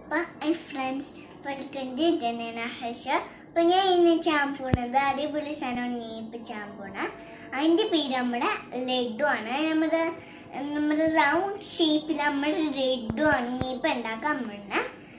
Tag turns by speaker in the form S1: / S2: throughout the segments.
S1: അപ്പം I friends welcome to ജനന ഹർഷ അപ്പം ഞാൻ ഇന്ന് ചെയ്യാൻ പോണത് അടിപൊളി സാധനം നീപ്പ് ചെയ്യാൻ പോണ അതിൻ്റെ പേര് നമ്മുടെ ലഡു ആണ് നമ്മുടെ നമ്മുടെ റൗണ്ട് ഷേപ്പിൽ നമ്മൾ ലഡു ആണ് നീപ്പ് ഉണ്ടാക്കാൻ പോണ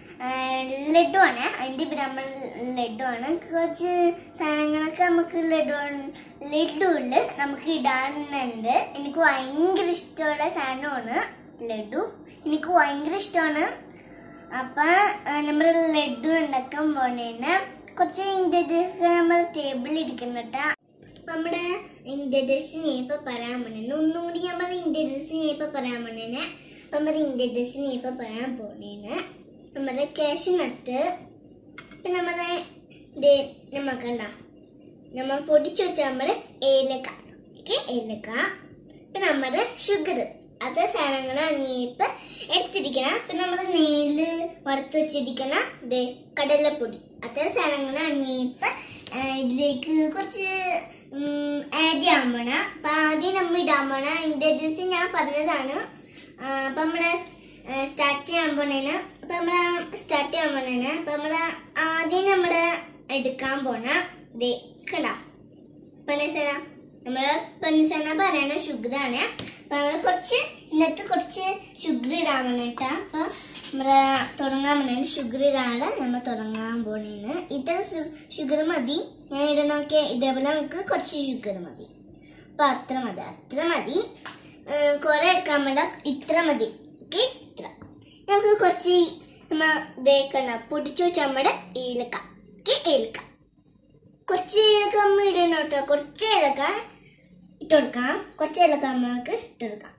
S1: ലഡു ആണ് അതിൻ്റെ പേര് നമ്മൾ ലഡു ആണ് കുറച്ച് സാധനങ്ങളൊക്കെ നമുക്ക് ലഡു ലഡുവിൽ നമുക്ക് ഇടാനുണ്ട് എനിക്ക് ഭയങ്കര ഇഷ്ടമുള്ള സാധനമാണ് ലഡു എനിക്ക് ഭയങ്കര ഇഷ്ടമാണ് അപ്പൊ നമ്മൾ ലഡു ഉണ്ടാക്കാൻ പോണേന് കുറച്ച് ഇൻഗ്രീഡിയൻസ് നമ്മൾ ടേബിളിൽ ഇരിക്കുന്നുട്ടാ അപ്പൊ നമ്മുടെ ഇൻഗ്രീഡിയൻസ് ഞാൻ ഇപ്പൊ പറയാൻ പോണേന് ഒന്നും കൂടി നമ്മൾ ഇൻഗ്രീഡിയൻസ് ഞാൻ ഇപ്പൊ പറയാൻ പോണേന് അപ്പൊ നമ്മുടെ ഇൻഗ്രീഡിയൻസ് ഞാൻ ഇപ്പൊ പറയാൻ പോണേന് നമ്മുടെ കാഷ്യൂ നട്ട് പിന്നെ നമ്മുടെ ഇത് നമുക്കണ്ട നമ്മൾ പൊടിച്ചു വെച്ച നമ്മുടെ ഏലക്ക ഓക്കെ ഏലക്ക പിന്നെ നമ്മുടെ ഷുഗർ അത് സാധനങ്ങളാണ് ഇപ്പൊ എടുത്തിരിക്കണം പിന്നെ നമ്മുടെ നെയ്യില് വറുത്ത് വെച്ചിരിക്കണ ദേ കടലപ്പൊടി അത്തരം സാധനങ്ങളാണ് ഇപ്പൊ ആ, ഇതിലേക്ക് കുറച്ച് ആഡ് ചെയ്യാൻ പോണ അപ്പൊ ആദ്യം നമ്മൾ ഇടാൻ പോണ ഇൻഗ്രീഡിയൻസ് ഞാൻ പറഞ്ഞതാണ് ആ, അപ്പൊ നമ്മള് സ്റ്റാർട്ട് ചെയ്യാൻ പോണേന് അപ്പൊ നമ്മള് സ്റ്റാർട്ട് ചെയ്യാൻ പോണേന് അപ്പൊ നമ്മള് ആദ്യം നമ്മള് എടുക്കാൻ പോണ ദേ കണ്ടാ പഞ്ചസാര നമ്മള് പഞ്ചസാര പറയണ ഷുഗർ ആണ് അപ്പൊ നമ്മള് കുറച്ച് ഇന്നത്തെ കുറച്ച് ഷുഗർ ഇടാൻ വേണ്ടിട്ടാ അപ്പൊ നമ്മള് തുടങ്ങാൻ വേണ്ടി ഷുഗർ ഇടാണ് നമ്മൾ തുടങ്ങാൻ പോണേന്ന് ഇത്ര ഷുഗർ മതി ഞാൻ ഇടണൊക്കെ ഇതേപോലെ നമുക്ക് കുറച്ച് ഷുഗർ മതി അപ്പൊ അത്ര മതി അത്ര മതി ഏഹ് കുറെ എടുക്കാൻ വേണ്ട ഇത്ര മതി ഓക്കെ ഇത്ര നമുക്ക് കുറച്ച് നമ്മ ഇതേക്കണ്ട പൊടിച്ചു വെച്ച നമ്മുടെ ഏലക്ക ഓക്കെ ഏലക്ക കുറച്ച് ഏലക്ക അമ്മ ഇടണം കേട്ടോ കുറച്ച് ഏലക്ക ഇട്ട് കൊടുക്കാം കുറച്ച് ഏലക്ക അമ്മക്ക് ഇട്ട് കൊടുക്കാം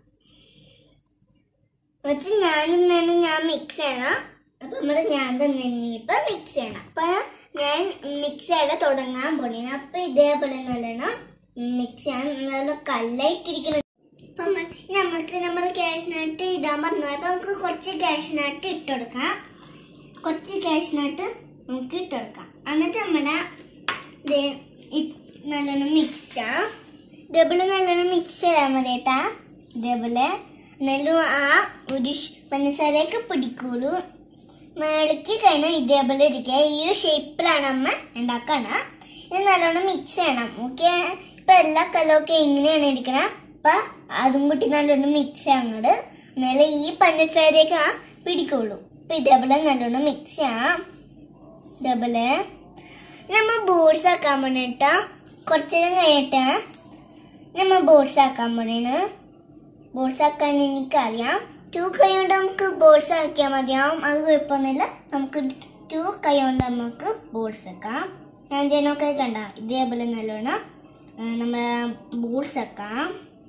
S1: എന്നിട്ട് ഞാനും തന്നെ ഞാൻ മിക്സ് ചെയ്യണം അപ്പൊ നമ്മുടെ ഞാൻ തന്നെ ഇപ്പൊ മിക്സ് ചെയ്യണം അപ്പൊ ഞാൻ മിക്സ് ചെയ്ത് തുടങ്ങാൻ പോണേ അപ്പൊ ഇതേപോലെ നല്ലോണം മിക്സ് ചെയ്യാൻ നല്ല കല്ലായിട്ടിരിക്കണം അപ്പൊ നമ്മ- നമുക്ക് നമ്മൾ ക്യാഷിനായിട്ട് ഇടാൻ പറഞ്ഞു അപ്പൊ നമുക്ക് കുറച്ച് ക്യാഷിനായിട്ട് ഇട്ട് കൊടുക്കാം കുറച്ച് ക്യാഷിനായിട്ട് നമുക്ക് ഇട്ട് കൊടുക്കാം എന്നിട്ട് നമ്മുടെ ദേ ഇ- നല്ലോണം മിക്സ് ചെയ്യാം ഇതേപോലെ നല്ലോണം മിക്സ് ചെയ്താൽ മതി കേട്ടാ ഇതേപോലെ എന്നാലും ആ ഒരു ഷ് പഞ്ചസാരയൊക്കെ പിടിക്കുള്ളൂ മേളിക്ക് കഴിഞ്ഞാൽ ഇതേപോലെ ഇരിക്കുക ഈ ഒരു ഷേപ്പിലാണ് അമ്മ ഉണ്ടാക്കണ ഇത് നല്ലോണം മിക്സ് ചെയ്യണം ഓക്കെ ഇപ്പൊ എല്ലാ കലമൊക്കെ എങ്ങനെയാണ് ഇരിക്കണ അപ്പൊ അതും കൂട്ടി നല്ലോണം മിക്സ് ചെയ്യാം അങ്ങോട്ട് എന്നാലേ ഈ പഞ്ചസാരയൊക്കെ ആ പിടിക്കുള്ളൂ അപ്പൊ ഇതേപോലെ നല്ലോണം മിക്സ് ചെയ്യാം ഇതേപോലെ നമ്മ ബോർഡ്സ് ആക്കാൻ പോണേട്ടാ കുറച്ചു നേരം കഴിയട്ടെ നമ്മ ബോർഡ്സ് ആക്കാൻ പോണേണ് ബോർഡ്സ് ആക്കാൻ എനിക്കറിയാം ടു കൈ കൊണ്ട് നമുക്ക് ബോർഡ്സ് ആക്കിയാൽ മതിയാവും അത് കുഴപ്പമൊന്നുമില്ല നമുക്ക് ടു കൈ കൊണ്ട് നമുക്ക് ബോർഡ്സ് ആക്കാം ഞാൻ ചെയ്യുന്നൊക്കെ കണ്ട ഇതേപോലെ നല്ലോണം ആ, നമ്മളെ ബോർഡ്സ് ആക്കാം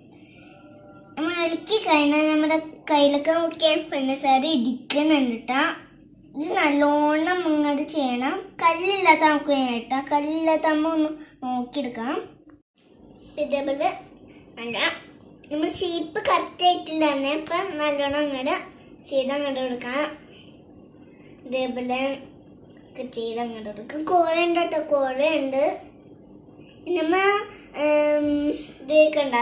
S1: നമ്മൾ ഇളക്കി കഴിഞ്ഞാൽ നമ്മുടെ കയ്യിലൊക്കെ നോക്കിയാൽ പഞ്ചസാര ഇടിക്കുന്നുണ്ട് കേട്ടാ ഇത് നല്ലോണം ഇങ്ങോട്ട് ചെയ്യണം കല്ലില്ലാത്ത നമുക്ക് കേട്ടാ കല്ലില്ലാത്ത നമ്മൾ ഒന്ന് നോക്കിയെടുക്കാം ഇതേപോലെ അല്ല നമ്മൾ ഷേപ്പ് കറക്റ്റ് ആയിട്ടില്ല തന്നെ അപ്പം നല്ലോണം അങ്ങോട്ട് ചെയ്ത് അങ്ങോട്ട് കൊടുക്കാം ഇതേപോലെ ഒക്കെ ചെയ്ത് അങ്ങോട്ട് കൊടുക്കാം കോഴ ഉണ്ട് കേട്ടോ കോഴ ഉണ്ട് നമ്മ ഇത് കണ്ട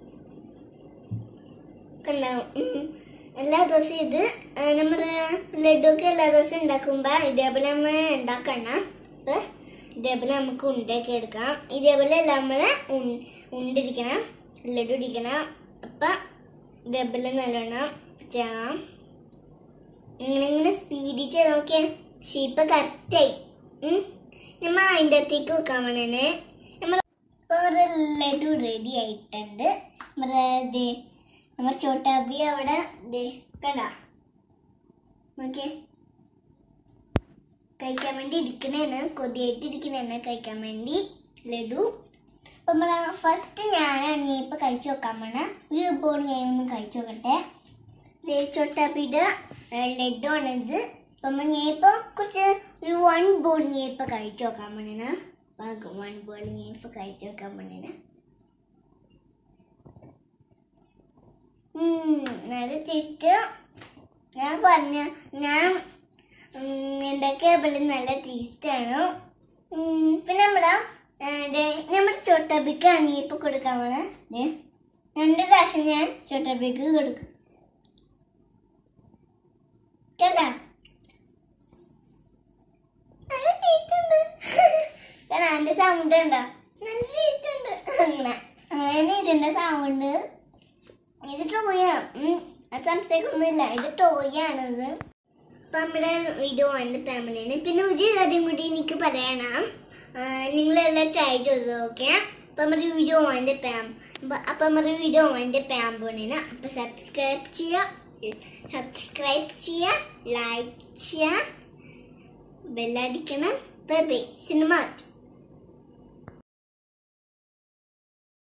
S1: കണ്ട എല്ലാ ദിവസവും ഇത് ആ, നമ്മുടെ ലഡു ഒക്കെ എല്ലാ ദിവസവും ഉണ്ടാക്കുമ്പോ ഇതേപോലെ നമ്മൾ ഉണ്ടാക്കണം അപ്പൊ ഇതേപോലെ നമുക്ക് ഉണ്ടയൊക്കെ എടുക്കാം ഇതേപോലെ എല്ലാം നമ്മള് ഉൺ- ഉണ്ടിരിക്കണം ലഡു ഇരിക്കണം അപ്പൊ ഇതേപോലെ നല്ലോണം ചെയ്യാം ഇങ്ങനെ ഇങ്ങനെ സ്പീഡിൽ ചെയ്ത് നോക്കിയേ ഷീപ്പ് കറക്റ്റായി നമ്മ അതിൻ്റെ അകത്തേക്ക് വെക്കാൻ വേണേ നമ്മൾ ഇപ്പോൾ ഒരു ലഡു റെഡി ആയിട്ടുണ്ട് നമ്മുടെ ദേ നമ്മുടെ ചോട്ടാബി അവിടെ ദേ കണ്ട നോക്കിയേ കഴിക്കാൻ വേണ്ടി ഇരിക്കണേണ് കൊതിയായിട്ട് ഇരിക്കണേണ് കഴിക്കാൻ വേണ്ടി ലഡു അപ്പൊ നമ്മളെ ഫസ്റ്റ് ഞാനാണ് ഇപ്പൊ കഴിച്ചു നോക്കാൻ പോണ ഒരു ബോൾ ഞാൻ ഒന്ന് കഴിച്ചു നോക്കട്ടെ ദേ ചോട്ടാബിയുടെ ലഡു ആണിത് അപ്പൊ ഞാൻ ഇപ്പൊ കുറച്ച് ഒരു വൺ ബോൾ ഞാൻ ഇപ്പൊ കഴിച്ചു നോക്കാൻ പോണേണ് വൺ ബോൾ ഞാൻ ഇപ്പൊ കഴിച്ചു നോക്കാൻ പോണേണ് അത് തിരിച്ച് ഞാൻ പറഞ്ഞ ഞാൻ ഉണ്ടാക്കിയ പോലെ നല്ല ടേസ്റ്റാണ് പിന്നെ നമ്മുടെ ആ, ദേ, നമ്മുടെ ചോട്ടാബിക്കാണ് ഇപ്പൊ കൊടുക്കാൻ പോണേ ദേ, രണ്ട് പ്രാവശ്യം ഞാൻ ചോട്ടാബിക്ക് കൊടുക്കും കേട്ടാ സൗണ്ട് ഉണ്ടോ നല്ല ചീറ്റുണ്ട് അങ്ങനെ അങ്ങനെ ഇതിന്റെ സൗണ്ട് ഇത് ടോയാണ് സംശയമൊന്നുമില്ല ഇത് ടോയാണിത് അപ്പൊ നമ്മുടെ വീഡിയോ വന്ന് ഫാമിലിയാണ് പിന്നെ ഒരു കാര്യം കൂടി എനിക്ക് പറയണം നിങ്ങളെല്ലാം ട്രൈ ചെയ്ത് നോക്കിയാ അപ്പൊ നമ്മുടെ വീഡിയോ വന്ന് പാം അപ്പൊ നമ്മുടെ വീഡിയോ വന്ന് പാൻ പോണേന് അപ്പൊ സബ്സ്ക്രൈബ് ചെയ്യുക സബ്സ്ക്രൈബ് ചെയ്യുക ലൈക്ക് ചെയ്യുക ബെല്ലടിക്കണം ബൈ ബൈ സിനിമ